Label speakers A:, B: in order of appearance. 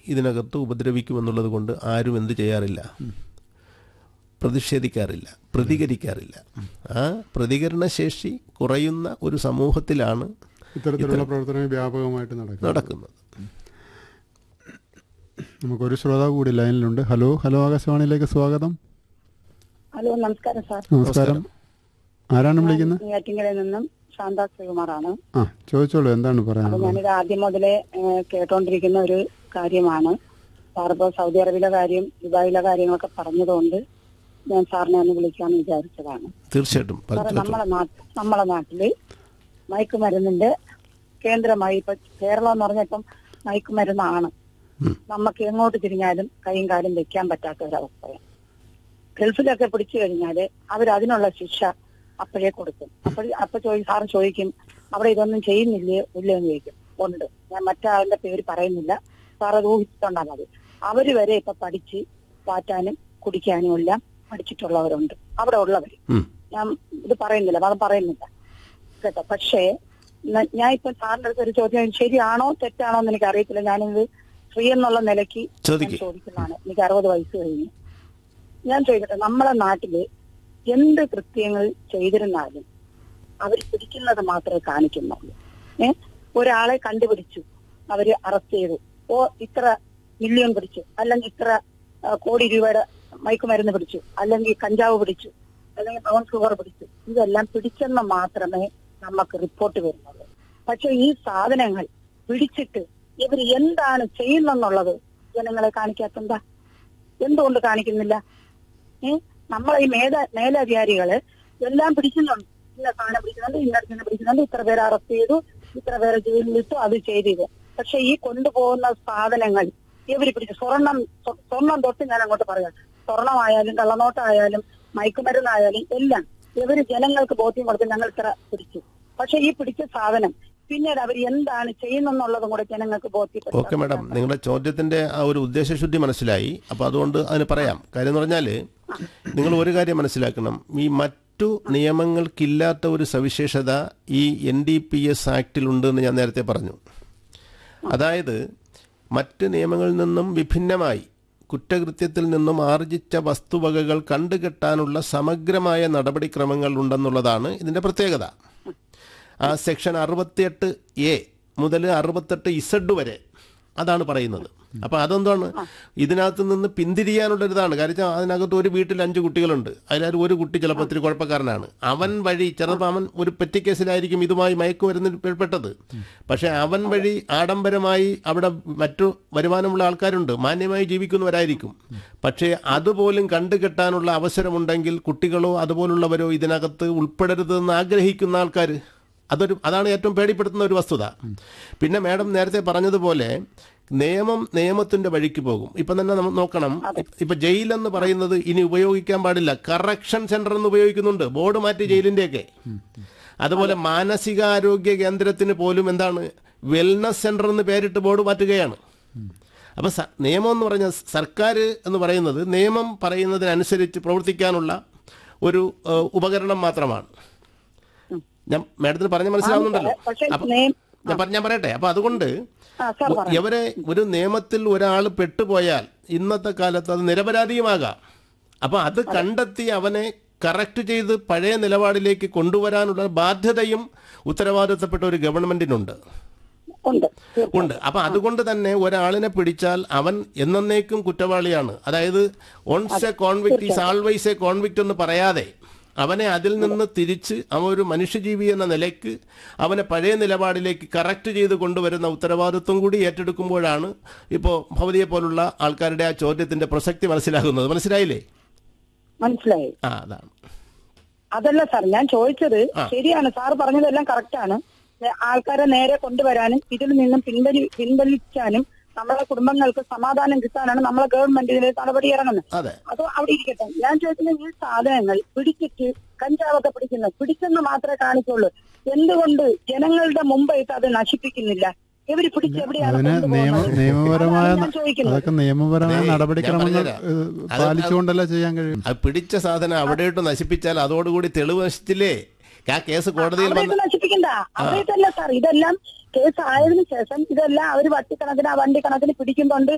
A: ഇതിനകത്ത് ഉപദ്രവിക്കുമെന്നുള്ളത് കൊണ്ട് ആരും എന്ത് ചെയ്യാറില്ല പ്രതിഷേധിക്കാറില്ല പ്രതികരിക്കാറില്ല ആ പ്രതികരണശേഷി കുറയുന്ന ഒരു സമൂഹത്തിലാണ്
B: ഇത്തരത്തിലുള്ള പ്രവർത്തനങ്ങൾ വ്യാപകമായിട്ട് നടക്കും
A: നടക്കുന്നത്
B: നമുക്കൊരു ശ്രോതാവ് കൂടി ലൈനിലുണ്ട് ഹലോ ഹലോ ആകാശവാണിയിലേക്ക് സ്വാഗതം
C: ഹലോ നമസ്കാരം സാർ
B: നമസ്കാരം ആരാണ് വിളിക്കുന്നത്
C: നെയ്യാറ്റിങ്കരയിൽ നിന്നും ശാന്ത ശ്രീകുമാറാണ്
B: ആ ചോദിച്ചോളൂ എന്താണ്
C: അപ്പൊ
B: പറയാനുള്ളത്
C: ഞാനിത് ആദ്യം മുതലേ ഏഹ്, കേട്ടോണ്ടിരിക്കുന്ന ഒരു കാര്യമാണ് സാറിപ്പോ സൗദി അറേബ്യയിലെ കാര്യം ദുബായിലെ കാര്യങ്ങളൊക്കെ പറഞ്ഞതുകൊണ്ട് ഞാൻ സാറിനെ ഒന്ന് വിളിക്കാന്ന് വിചാരിച്ചതാണ്
A: തീർച്ചയായിട്ടും
C: സാറേ
A: പറ്റും.
C: നമ്മളെ നാട്ടിൽ നമ്മളെ നാട്ടില് മയക്കുമരുന്നിന്റെ കേന്ദ്രമായി ഇപ്പൊ കേരളം എന്ന് പറഞ്ഞ ഇപ്പം മയക്കുമരുന്നാണ്
A: ഉം.
C: നമുക്ക് എങ്ങോട്ട് തിരിഞ്ഞാലും കൈയും കാലും വെക്കാൻ പറ്റാത്ത ഒരവസ്ഥയാണ് ഗൾഫിലൊക്കെ പിടിച്ചു കഴിഞ്ഞാല് അവർ അതിനുള്ള ശിക്ഷ അപ്പോഴേ കൊടുക്കും അപ്പോൾ അപ്പൊ ചോദി സാറ് ചോദിക്കും അവിടെ ഇതൊന്നും ചെയ്യുന്നില്ലേ ഇല്ലേ എന്ന് ചോദിക്കും ഉണ്ട് ഞാൻ മറ്റാളുടെ പേര് പറയുന്നില്ല സാർ അത് ഊഹിച്ചിട്ടുണ്ടാ മതി അവര് വരെ ഇപ്പൊ പഠിച്ച് പാറ്റാനും കുടിക്കാനും എല്ലാം പഠിച്ചിട്ടുള്ളവരുണ്ട് അവിടെ ഉള്ളവര്
A: ഉം.
C: ഞാൻ ഇത് പറയുന്നില്ല അത് പറയുന്നില്ല കേട്ടോ പക്ഷേ ന- ഞാൻ ഇപ്പൊ സാറിന്റെ അടുത്ത് ഒരു ചോദ്യം ശരിയാണോ തെറ്റാണോ എന്ന് എനിക്ക് അറിയത്തില്ല ഞാനിത് ഫ്രീ എന്നുള്ള നിലയ്ക്ക് ഞാൻ
A: ചോദിക്ക്.
C: ചോദിക്കുന്നതാണ് എനിക്ക് അറുപത് വയസ്സ് കഴിഞ്ഞു ഞാൻ ചോദിക്കട്ടെ നമ്മളെ നാട്ടില് എന്ത് കൃത്യങ്ങൾ ചെയ്തിരുന്നാലും അവർ പിടിക്കുന്നത് മാത്രമേ കാണിക്കുന്നുള്ളൂ ഏ ഒരാളെ കണ്ടുപിടിച്ചു അവര് അറസ്റ്റ് ചെയ്തു ഓ ഇത്ര മില്യൺ പിടിച്ചു അല്ലെങ്കിൽ ഇത്ര ആ, കോടി രൂപയുടെ മയക്കുമരുന്ന് പിടിച്ചു അല്ലെങ്കിൽ കഞ്ചാവ് പിടിച്ചു അല്ലെങ്കിൽ ബ്രൗൺ ഷുഗർ പിടിച്ചു ഇതെല്ലാം പിടിച്ചെന്ന് മാത്രമേ നമുക്ക് റിപ്പോർട്ട് വരുന്നുള്ളൂ പക്ഷെ ഈ സാധനങ്ങൾ പിടിച്ചിട്ട് ഇവർ എന്താണ് ചെയ്യുന്നെന്നുള്ളത് ജനങ്ങളെ കാണിക്കാത്തെന്താ എന്തുകൊണ്ട് കാണിക്കുന്നില്ല ഏ നമ്മളെ ഈ മേധ മേലധികാരികള് എല്ലാം പിടിക്കുന്നുണ്ട് ഇന്ന സാധനം പിടിക്കുന്നുണ്ട് ഇന്നടത്തിന് പിടിക്കുന്നുണ്ട് ഇത്ര പേരെ അറസ്റ്റ് ചെയ്തു ഇത്ര പേരെ ജയിലിലിട്ടു അത് ചെയ്തിത് പക്ഷെ ഈ കൊണ്ടുപോകുന്ന സാധനങ്ങൾ ഇവര് പിടിച്ചു സ്വർണം സ്വ- സ്വർണം തൊട്ട് ഞാൻ അങ്ങോട്ട് പറയാം സ്വർണമായാലും കള്ളനോട്ടായാലും മയക്കുമരുന്നായാലും എല്ലാം ഇവര് ജനങ്ങൾക്ക് ബോധ്യം കൊടുത്ത് ഞങ്ങൾ ഇത്ര പിടിച്ചു പക്ഷെ ഈ പിടിച്ച സാധനം പിന്നീട് അവർ എന്താണ് ചെയ്യുന്നെന്നുള്ളതും കൂടെ ജനങ്ങൾക്ക്
A: ഓക്കെ
C: ബോധ്യപ്പെടുത്താൻ
A: മാഡം നിങ്ങളുടെ ചോദ്യത്തിന്റെ ആ ഒരു ഉദ്ദേശശുദ്ധി മനസ്സിലായി അപ്പോൾ അതുകൊണ്ട് അതിന് പറയാം കാര്യം എന്ന് പറഞ്ഞാൽ നിങ്ങൾ ഒരു കാര്യം മനസ്സിലാക്കണം ഈ മറ്റു നിയമങ്ങൾക്കില്ലാത്ത ഒരു സവിശേഷത ഈ എൻ ഡി പി എസ് ആക്ടിലുണ്ടെന്ന് ഞാൻ നേരത്തെ പറഞ്ഞു അതായത് മറ്റ് നിയമങ്ങളിൽ നിന്നും വിഭിന്നമായി കുറ്റകൃത്യത്തിൽ നിന്നും ആർജിച്ച വസ്തുവകകൾ കണ്ടുകെട്ടാനുള്ള സമഗ്രമായ നടപടിക്രമങ്ങൾ ഉണ്ടെന്നുള്ളതാണ് ഇതിൻ്റെ പ്രത്യേകത ആ സെക്ഷൻ അറുപത്തിയെട്ട് എ മുതൽ അറുപത്തെട്ട് ഇസഡ് വരെ അതാണ് പറയുന്നത് അപ്പോൾ അതെന്താണ് ഇതിനകത്ത് നിന്ന് പിന്തിരിയാനുള്ളൊരിതാണ് കാര്യം വെച്ചാൽ അതിനകത്ത് ഒരു വീട്ടിൽ അഞ്ച് കുട്ടികളുണ്ട് അതിലൊരു ഒരു കുട്ടി ചിലപ്പോൾ ഒത്തിരി കുഴപ്പക്കാരനാണ് അവൻ വഴി ചിലപ്പോൾ അവൻ ഒരു പെറ്റി കേസിലായിരിക്കും ഇതുമായി മയക്കുമരുന്നിൽ പെട്ടത് പക്ഷേ അവൻ വഴി ആഡംബരമായി അവിടെ മറ്റു വരുമാനമുള്ള ആൾക്കാരുണ്ട് മാന്യമായി ജീവിക്കുന്നവരായിരിക്കും പക്ഷേ അതുപോലും കണ്ടുകെട്ടാനുള്ള അവസരമുണ്ടെങ്കിൽ കുട്ടികളോ അതുപോലുള്ളവരോ ഇതിനകത്ത് ഉൾപ്പെടരുതെന്ന് ആഗ്രഹിക്കുന്ന ആൾക്കാർ അതൊരു അതാണ് ഏറ്റവും പേടിപ്പെടുത്തുന്ന ഒരു വസ്തുത പിന്നെ മാഡം നേരത്തെ പറഞ്ഞതുപോലെ നിയമം നിയമത്തിന്റെ വഴിക്ക് പോകും ഇപ്പം തന്നെ നമ്മൾ നോക്കണം ഇപ്പൊ ജയിലെന്ന് പറയുന്നത് ഇനി ഉപയോഗിക്കാൻ പാടില്ല കറക്ഷൻ സെന്റർ എന്ന് ഉപയോഗിക്കുന്നുണ്ട് ബോർഡ് മാറ്റി ജയിലിന്റെയൊക്കെ അതുപോലെ മാനസികാരോഗ്യ കേന്ദ്രത്തിന് പോലും എന്താണ് വെൽനസ് സെന്റർ എന്ന് പേരിട്ട് ബോർഡ് മാറ്റുകയാണ് അപ്പം സ- നിയമം എന്ന് പറഞ്ഞാൽ സർക്കാർ എന്ന് പറയുന്നത് നിയമം പറയുന്നതിനനുസരിച്ച് പ്രവർത്തിക്കാനുള്ള ഒരു ഏഹ്, ഉപകരണം മാത്രമാണ് ഞാൻ മാഡത്തിന് പറഞ്ഞ മനസ്സിലാവുന്നുണ്ടല്ലോ
C: പക്ഷേ
A: അപ്പൊ
C: നിയം-
A: ഞാൻ പറ- ഞാൻ പറയട്ടെ അപ്പൊ അതുകൊണ്ട്
C: ആ സാർ പറഞ്ഞു
A: ഇവരെ ഒരു നിയമത്തിൽ ഒരാൾ പെട്ടുപോയാൽ ഇന്നത്തെ കാലത്ത് അത് നിരപരാധിയുമാകാം അപ്പൊ അത് കണ്ടെത്തി അവനെ കറക്റ്റ് ചെയ്ത് പഴയ നിലപാടിലേക്ക് കൊണ്ടുവരാനുള്ള ബാധ്യതയും ഉത്തരവാദിത്തപ്പെട്ട ഒരു ഗവൺമെന്റിനുണ്ട്
C: ഉണ്ട്
A: ഉണ്ട് അപ്പൊ അതുകൊണ്ട് തന്നെ ഒരാളിനെ പിടിച്ചാൽ അവൻ എന്നേക്കും കുറ്റവാളിയാണ് അതായത് once a convict is always a convict എന്ന് പറയാതെ അവനെ അതിൽ നിന്ന് തിരിച്ച് അവൻ ഒരു മനുഷ്യജീവി എന്ന നിലയ്ക്ക് അവനെ പഴയ നിലപാടിലേക്ക് കറക്റ്റ് ചെയ്ത് കൊണ്ടുവരുന്ന ഉത്തരവാദിത്വം കൂടി ഏറ്റെടുക്കുമ്പോഴാണ് ഇപ്പോൾ ഭവതിയെ പോലുള്ള ആൾക്കാരുടെ ആ ചോദ്യത്തിന്റെ പ്രസക്തി മനസ്സിലാകുന്നത് മനസ്സിലായില്ലേ
C: മനസ്സിലായി
A: ആ അതാണ്
C: അതല്ല സാർ ഞാൻ ചോദിച്ചത്
A: ആ.
C: ശരിയാണ് സാർ പറഞ്ഞതെല്ലാം കറക്റ്റാണ് ആൾക്കാരെ നേരെ കൊണ്ടുവരാനും ഇതിൽ നിന്നും പിൻവലി പിൻവലിക്കാനും നമ്മളെ കുടുംബങ്ങൾക്ക് സമാധാനം കിട്ടാനാണ് നമ്മളെ ഗവൺമെന്റ് ഇതിൽ നടപടി ഇറങ്ങുന്നത്
A: അതെ
C: അത് അവിടെ ഇരിക്കട്ടെ ഞാൻ ചോദിക്കുന്നത് ഈ സാധനങ്ങൾ പിടിച്ചിട്ട് കഞ്ചാവൊക്കെ പിടിക്കുന്നത് പിടിച്ചെന്ന് മാത്രമേ കാണിക്കുള്ളൂ എന്തുകൊണ്ട് ജനങ്ങളുടെ മുമ്പായിട്ട് അത് നശിപ്പിക്കുന്നില്ല ഇവര് പിടിച്ച് എവിടെയാണ്
B: അതിന് നിയമ
C: കൊണ്ടുപോകുന്നത്?
B: നിയമപരമായ
C: അതാണ് ഞാൻ ചോദിക്കുന്നത്
B: അതൊക്കെ നിയമപരമായ
A: അതെ, ഞാൻ
B: നടപടിക്രമങ്ങൾ
A: പറഞ്ഞുതരാം.
B: ഏഹ്,
A: അത്
B: പാലിച്ചുകൊണ്ടല്ല ചെയ്യാൻ കഴിയും
A: അത് പിടിച്ച സാധനം അവിടെയിട്ട് നശിപ്പിച്ചാൽ അതോടുകൂടി തെളിവ് നശിച്ചില്ലേ ആ കേസ് കോടതിയിൽ
C: അവിടെയൊക്കെ
A: വന്ന്
C: നശിപ്പിക്കണ്ട അവിടെയൊക്കെയല്ല സാർ ഇതെല്ലാം കേസ് ആയതിനു ശേഷം ഇതെല്ലാം അവര് വട്ടിക്കണക്കിന് ആ വണ്ടി കണക്കിന് പിടിക്കുന്നുണ്ട്